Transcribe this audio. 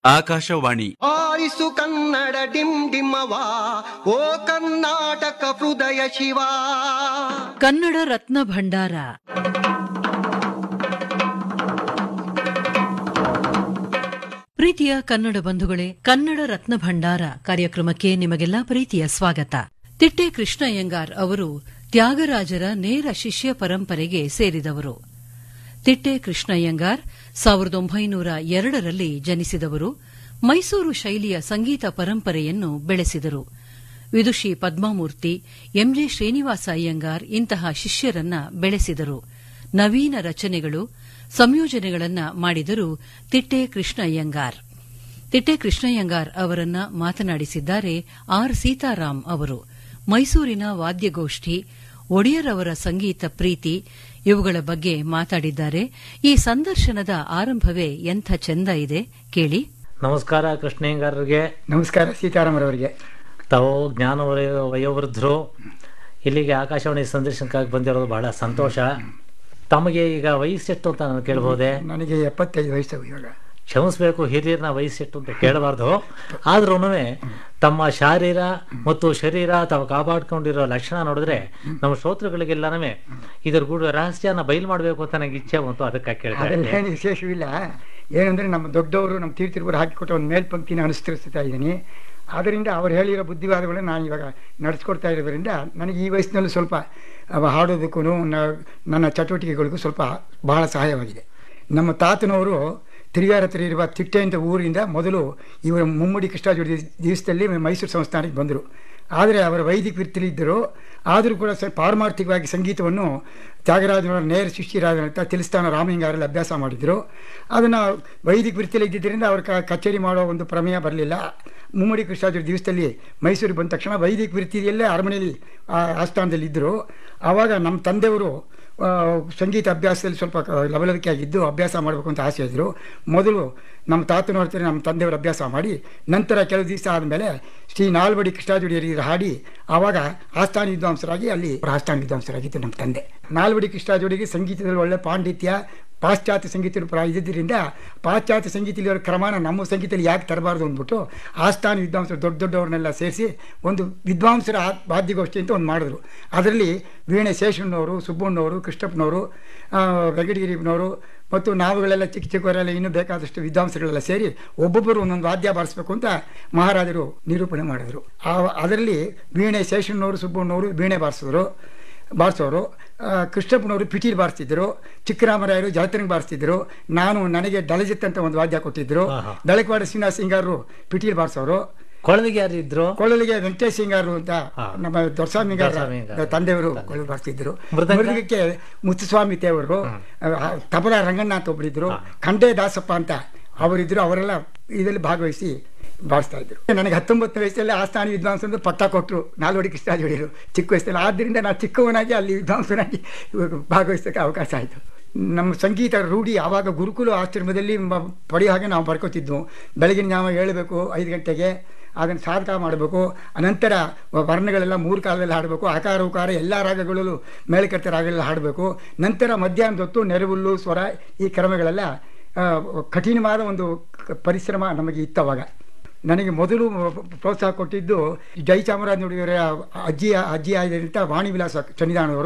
ಆಕಾಶವಾಣಿ ಆಲಿಸು ಕನ್ನಡ ಡಿಮ್ ಡಿಮ್ಮವ ಓ ಕರ್ನಾಟಕ ಹೃದಯ ಶಿವ ಕನ್ನಡ ರತ್ನ ಭಂಡಾರ ಪ್ರೀತಿಯ ಕನ್ನಡ ಬಂಧುಗಳೇ ಕನ್ನಡ ರತ್ನ ಭಂಡಾರ ಕಾರ್ಯಕ್ರಮಕ್ಕೆ ನಿಮಗೆಲ್ಲ ಪ್ರೀತಿಯ ಸ್ವಾಗತ ತಿಟ್ಟೆ ಕೃಷ್ಣಯ್ಯಂಗಾರ್ ಅವರು ತ್ಯಾಗರಾಜರ ನೇರ ಶಿಷ್ಯ ಪರಂಪರೆಗೆ ಸೇರಿದವರು ತಿಟ್ಟೆ ಕೃಷ್ಣಯ್ಯಂಗಾರ್ ಸಾವಿರದ ಒಂಬೈನೂರ ಎರಡರಲ್ಲಿ ಜನಿಸಿದವರು ಮೈಸೂರು ಶೈಲಿಯ ಸಂಗೀತ ಪರಂಪರೆಯನ್ನು ಬೆಳೆಸಿದರು ವಿದುಷಿ ಪದ್ಮಾಮೂರ್ತಿ ಎಂಜೆ ಶ್ರೀನಿವಾಸ ಅಯ್ಯಂಗಾರ್ ಇಂತಹ ಶಿಷ್ಯರನ್ನ ಬೆಳೆಸಿದರು ನವೀನ ರಚನೆಗಳು ಸಂಯೋಜನೆಗಳನ್ನ ಮಾಡಿದರು ತಿಟ್ಟೆ ಕೃಷ್ಣಯ್ಯಂಗಾರ್ ತಿಟ್ಟೆ ಕೃಷ್ಣಯ್ಯಂಗಾರ್ ಅವರನ್ನ ಮಾತನಾಡಿಸಿದ್ದಾರೆ ಆರ್ ಸೀತಾರಾಂ ಅವರು ಮೈಸೂರಿನ ವಾದ್ಯಗೋಷ್ಠಿ ಒಡೆಯರವರ ಸಂಗೀತ ಪ್ರೀತಿ ಇವುಗಳ ಬಗ್ಗೆ ಮಾತಾಡಿದ್ದಾರೆ ಈ ಸಂದರ್ಶನದ ಆರಂಭವೇ ಎಂಥ ಚೆಂದ ಇದೆ ಕೇಳಿ ನಮಸ್ಕಾರ ಕೃಷ್ಣಯ್ಯಂಗಾರರಿಗೆ ನಮಸ್ಕಾರ ಸೀತಾರಾಮರವರಿಗೆ ತಾವು ಜ್ಞಾನ ವಯ- ವಯೋವೃದ್ಧರು ಇಲ್ಲಿಗೆ ಆಕಾಶವಾಣಿ ಸಂದರ್ಶನಕ್ಕಾಗಿ ಬಂದಿರೋದು ಬಹಳ ಸಂತೋಷ ತಮಗೆ ಈಗ ವಯಸ್ಸೆಷ್ಟು ಅಂತ ನಾನು ಕೇಳ್ಬೋದೆ ನನಗೆ ಎಪ್ಪತ್ತೈದು ವಯಸ್ಸು ಇವಾಗ ಕ್ಷಮಿಸ್ಬೇಕು ಹಿರಿಯರನ್ನ ವಯಸ್ಸೆಟ್ಟು ಅಂತ ಕೇಳಬಾರ್ದು ಆದ್ರೂ ತಮ್ಮ ಶಾರೀರ ಮತ್ತು ಶರೀರ ತಾವು ಕಾಪಾಡ್ಕೊಂಡಿರೋ ಲಕ್ಷಣ ನೋಡಿದ್ರೆ ನಮ್ಮ ಶ್ರೋತೃಗಳಿಗೆಲ್ಲನೂ ಇದ್ರ ಕೂಡ ರಹಸ್ಯನ ಬಯಲು ಮಾಡಬೇಕು ಅಂತ ನನಗೆ ಇಚ್ಛೆ ಬಂತು ಅದಕ್ಕೆ ಕೇಳ್ತಾ ಅದರಲ್ಲಿ ಇದ್ದೆ. ಏನು ವಿಶೇಷವಿಲ್ಲ ಏನಂದ್ರೆ ನಮ್ಮ ದೊಡ್ಡವರು ನಮ್ಮ ತೀರ್ಥಿರುವರು ಹಾಕಿಕೊಟ್ಟ ಒಂದು ಮೇಲ್ಪಂಕ್ತಿನ ಅನುಸರಿಸ್ತಾ ಇದ್ದೀನಿ ಆದ್ದರಿಂದ ಅವ್ರು ಹೇಳಿರೋ ಬುದ್ಧಿವಾದಗಳನ್ನ ನಾನು ಇವಾಗ ನಡೆಸ್ಕೊಡ್ತಾ ಇರೋದ್ರಿಂದ ನನಗೆ ಈ ವಯಸ್ಸಿನಲ್ಲೂ ಸ್ವಲ್ಪ ಅವ ಹಾಡೋದಕ್ಕೂ ನನ್ನ ಚಟುವಟಿಕೆಗಳಿಗೂ ಸ್ವಲ್ಪ ಬಹಳ ಸಹಾಯವಾಗಿದೆ ನಮ್ಮ ತಾತನವರು ತಿರುಗಾರ ಹತ್ರ ಇರುವ ತಿಟ್ಟೆ ಅಂತ ಊರಿಂದ ಮೊದಲು ಇವರು ಮುಮ್ಮಡಿ ಕೃಷ್ಣಾಜೋಡಿ ದಿವಸದಲ್ಲಿ ಮೈಸೂರು ಸಂಸ್ಥಾನಕ್ಕೆ ಬಂದರು ಆದರೆ ಅವರ ವೈದಿಕ ವೃತ್ತಿಲಿ ಇದ್ದರು ಆದರೂ ಕೂಡ ಸ್ವಲ್ಪ ಪಾರಮಾರ್ಥಿಕವಾಗಿ ಸಂಗೀತವನ್ನು ತ್ಯಾಗರಾಜನವರ ನೇರ ಶಿಷ್ಯರಾದಂಥ ತಿಲಿಸ್ತಾನ ರಾಮಲಿಂಗಾರಲ್ಲಿ ಅಭ್ಯಾಸ ಮಾಡಿದರು ಅದನ್ನು ವೈದಿಕ ವೃತ್ತಿಯಲ್ಲಿ ಇದ್ದಿದ್ದರಿಂದ ಅವ್ರ ಕ ಕಚೇರಿ ಮಾಡೋ ಒಂದು ಪ್ರಮೇಯ ಬರಲಿಲ್ಲ ಮುಮ್ಮಡಿ ಕೃಷ್ಣಾಜೋಡಿ ದಿವಸದಲ್ಲಿ ಮೈಸೂರಿಗೆ ಬಂದ ತಕ್ಷಣ ವೈದಿಕ ವೃತ್ತಿಯಲ್ಲೇ ಅರಮನೆಯಲ್ಲಿ ಆ ಆಸ್ಥಾನದಲ್ಲಿ ಇದ್ದರು ಆವಾಗ ನಮ್ಮ ತಂದೆಯವರು ಆ, ಸಂಗೀತ ಅಭ್ಯಾಸದಲ್ಲಿ ಸ್ವಲ್ಪ ಕ- ಲವಲವಿಕೆ ಆಗಿದ್ದು ಅಭ್ಯಾಸ ಮಾಡಬೇಕು ಅಂತ ಆಸೆ ಇದ್ದರು ಮೊದಲು ನಮ್ಮ ತಾತನವ್ರ ಹತ್ರ ನಮ್ಮ ತಂದೆಯವರು ಅಭ್ಯಾಸ ಮಾಡಿ ನಂತರ ಕೆಲವು ದಿವಸ ಆದಮೇಲೆ ಶ್ರೀ ನಾಲ್ವಡಿ ಕೃಷ್ಣಾಜೋಡಿಯರಿಗೆ ಹಾಡಿ ಆವಾಗ ಆಸ್ಥಾನ ವಿದ್ವಾಂಸರಾಗಿ ಅಲ್ಲಿ ಅವ್ರ ಆಸ್ಥಾನ ವಿದ್ವಾಂಸರಾಗಿತ್ತು ನಮ್ಮ ತಂದೆ ನಾಲ್ವಡಿ ಕೃಷ್ಣಾಜೋಡಿಗೆ ಸಂಗೀತದಲ್ಲಿ ಒಳ್ಳೆ ಪಾಂಡಿತ್ಯ ಪಾಶ್ಚಾತ್ಯ ಸಂಗೀತ ಪ್ರ- ಇದ್ದಿದ್ದರಿಂದ ಪಾಶ್ಚಾತ್ಯ ಸಂಗೀತದಲ್ಲಿ ಕ್ರಮನ ನಮ್ಮ ಸಂಗೀತದಲ್ಲಿ ಯಾಕೆ ತರಬಾರ್ದು ಅಂದ್ಬಿಟ್ಟು ಆಸ್ಥಾನ ವಿದ್ವಾಂಸರು ದೊಡ್ಡ ದೊಡ್ಡವ್ರನ್ನೆಲ್ಲ ಸೇರಿಸಿ ಒಂದು ವಿದ್ವಾಂಸರ ಆ- ವಾದ್ಯಗೋಷ್ಠಿ ಅಂತ ಒಂದು ಮಾಡಿದ್ರು ಅದರಲ್ಲಿ ವೀಣೆ ಶೇಷಣ್ಣವರು ಸುಬ್ಬಣ್ಣವರು ಕೃಷ್ಣಪ್ಪನವರು ಆ, ವೆಂಕಟಗಿರಿನವರು ಮತ್ತು ನಾವುಗಳೆಲ್ಲ ಚಿಕ್ಕ ಚಿಕ್ಕವರೆಲ್ಲ ಇನ್ನೂ ಬೇಕಾದಷ್ಟು ವಿದ್ವಾಂಸಗಳೆಲ್ಲ ಸೇರಿ ಒಬ್ಬೊಬ್ಬರು ಒಂದೊಂದು ವಾದ್ಯ ಬಾರಿಸ್ಬೇಕು ಅಂತ ಮಹಾರಾಜರು ನಿರೂಪಣೆ ಮಾಡಿದ್ರು ಆ ಅದರಲ್ಲಿ ವೀಣೆ ಶೇಷಣ್ಣವರು ಸುಬ್ಬಣ್ಣವರು ವೀಣೆ ಬಾರಿಸಿದ್ರು ಬಾರಿಸೋರು ಆ, ಕೃಷ್ಣಪ್ಪನವರು ಪಿಟೀಲ್ ಬಾರಿಸ್ತಿದ್ರು ಚಿಕ್ಕರಾಮರಾಯರು ಜಾತ್ರೆಗೆ ಬಾರಿಸ್ತಿದ್ರು ನಾನು ನನಗೆ ಡಲಜಿತ್ ಅಂತ ಒಂದು ವಾದ್ಯ ಕೊಟ್ಟಿದ್ರು ಆಹಾ. ಬೆಳಕವಾಡ ಶ್ರೀನಿವಾಸ ಸಿಂಗಾರರು ಪಿಟೀಲ್ ಬಾರಿಸೋರು ಕೊಳವಿಗೆ ಯಾರು ಇದ್ರು ಕೊಳ್ಳಲಿಗೆ ವೆಂಕಟೇಶ್ ಸಿಂಗಾರು ಅಂತ ಹಾ. ನಮ್ಮ ದೊರಸ್ವಾಮಿ ದೊರೆಸ್ವಾಮಿ ಹಿಂಗಾರು. ತಂದೆಯವರು ಕೊಳ್ಳಲು ಬಾರಿಸ್ತಿದ್ರು ಮೃದಂಗ? ಮೃದಂಗಕ್ಕೆ ಮುತ್ತುಸ್ವಾಮಿ ತೇವರು ತಬಲ ರಂಗಣ್ಣ ಅಂತ ಒಬ್ಬರಿದ್ರು ಖಂಡೇ ದಾಸಪ್ಪ ಅಂತ ಅವರಿದ್ರು ಅವರೆಲ್ಲ ಇದರಲ್ಲಿ ಭಾಗವಹಿಸಿ ಬಾರಿಸ್ತಾ ಇದ್ರು ನನಗೆ ಹತ್ತೊಂಬತ್ತು ವಯಸ್ಸಲ್ಲಿ ಆಸ್ಥಾನ ವಿದ್ವಾಂಸ ಅಂತ ಪಟ್ಟ ಕೊಟ್ಟರು ನಾಲ್ವಡಿ ಕೃಷ್ಣಾಜೋಡಿರು ಚಿಕ್ಕ ವಯಸ್ಸಲ್ಲಿ ಆದ್ದರಿಂದ ನಾನು ಚಿಕ್ಕವನಾಗಿ ಅಲ್ಲಿ ವಿದ್ವಾಂಸನಾಗಿ ಇವಾಗ ಭಾಗವಹಿಸೋಕ್ಕೆ ಅವಕಾಶ ಆಯಿತು ನಮ್ಮ ಸಂಗೀತ ರೂಢಿ ಆವಾಗ ಗುರುಕುಲ ಆಶ್ರಮದಲ್ಲಿ ಮ- ಪಡೆಯೋ ಹಾಗೆ ನಾವು ಬರ್ಕೋತಿದ್ವು ಬೆಳಗಿನ ಜಾವ ಹೇಳಬೇಕು ಐದು ಗಂಟೆಗೆ ಅದನ್ನು ಸಾಧಕ ಮಾಡಬೇಕು ಅನಂತರ ವರ್ಣಗಳೆಲ್ಲ ಮೂರು ಕಾಲದಲ್ಲಿ ಹಾಡಬೇಕು ಆಕಾರ ಉಕಾರ ಎಲ್ಲ ರಾಗಗಳಲ್ಲೂ ಮೇಳಕರ್ತ ರಾಗಗಳೆಲ್ಲ ಹಾಡಬೇಕು ನಂತರ ಮಧ್ಯಾಹ್ನದ ಹೊತ್ತು ನೆರವುಲ್ಲು ಸ್ವರ ಈ ಕ್ರಮಗಳೆಲ್ಲ ಆ, ಕಠಿಣವಾದ ಒಂದು ಕ- ಪರಿಶ್ರಮ ನಮಗೆ ಇತ್ತು ಅವಾಗ ನನಗೆ ಮೊದಲು ಪ್ರೋತ್ಸಾಹ ಕೊಟ್ಟಿದ್ದು ಜೈ ಚಾಮರಾಜ ಅಜ್ಜಿಯ ಅಜ್ಜಿ ಆಗಿದ್ದಂಥ ವಾಣಿ ವಿಲಾಸ ಚನ್ನಿದಾನವರು